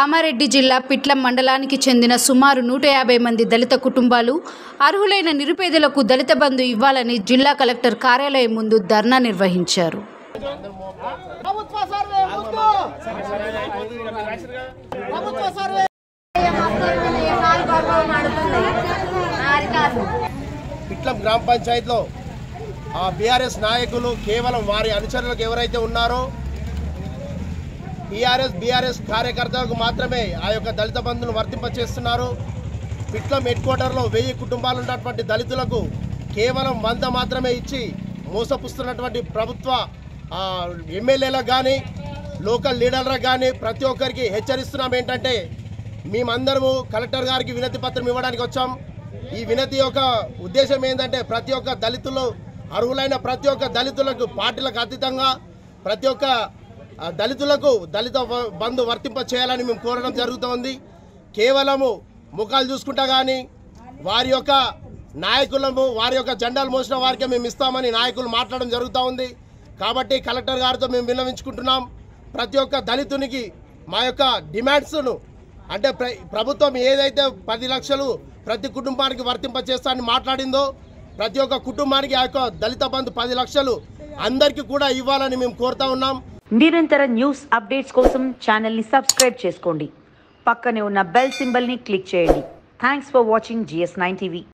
కామారెడ్డి జిల్లా పిట్లం మండలానికి చెందిన సుమారు నూట యాభై మంది దళిత కుటుంబాలు అర్హులైన నిరుపేదలకు దళిత బంధు ఇవ్వాలని జిల్లా కలెక్టర్ కార్యాలయం ముందు ధర్నా నిర్వహించారు ప్రభుత్వ సర్వే ముద్దు ప్రభుత్వ సర్వే పిట్లం గ్రామ పంచాయతీలో ఆ బీఆర్ఎస్ నాయకులు కేవలం వారి అనుచరులకు ఎవరైతే ఉన్నారో టీఆర్ఎస్ బీఆర్ఎస్ కార్యకర్తలకు మాత్రమే ఆ యొక్క దళిత బంధును వర్తింపచేస్తున్నారు పిట్లం హెడ్ క్వార్టర్లో వెయ్యి కుటుంబాలు ఉన్నటువంటి దళితులకు కేవలం వంద మాత్రమే ఇచ్చి మోసపుస్తున్నటువంటి ప్రభుత్వ ఆ, ఎమ్మెల్యేలకు కానీ లోకల్ లీడర్లకు కానీ ప్రతి ఒక్కరికి హెచ్చరిస్తున్నాం ఏంటంటే మేమందరము కలెక్టర్ గారికి వినతి పత్రం ఇవ్వడానికి వచ్చాం ఈ వినతి యొక్క ఉద్దేశం ఏంటంటే ప్రతి ఒక్క దళితులు అర్హులైన ప్రతి ఒక్క దళితులకు పార్టీలకు అతీతంగా ప్రతి ఒక్క ఆ, దళితులకు దళిత వ- బంధు వర్తింప చేయాలని మేము కోరడం జరుగుతోంది కేవలము ముఖాలు చూసుకుంటా కానీ వారి యొక్క నాయకులను వారి యొక్క జెండాలు మోసిన వారికే మేము ఇస్తామని నాయకులు మాట్లాడడం జరుగుతూ ఉంది కాబట్టి కలెక్టర్ గారితో మేము విన్నవించుకుంటున్నాం ప్రతి ఒక్క దళితునికి మా యొక్క డిమాండ్స్ను అంటే ప్ర- ప్రభుత్వం ఏదైతే పది లక్షలు ప్రతి కుటుంబానికి వర్తింప చేస్తానని మాట్లాడిందో ప్రతి ఒక్క కుటుంబానికి ఆ యొక్క దళిత బంధు పది లక్షలు అందరికీ కూడా ఇవ్వాలని మేము కోరుతా ఉన్నాం నిరంతర న్యూస్ అప్డేట్స్ కోసం ఛానల్ని సబ్స్క్రైబ్ చేసుకోండి పక్కనే ఉన్న బెల్ సింబల్ని క్లిక్ చేయండి thanks for watching GS nine TV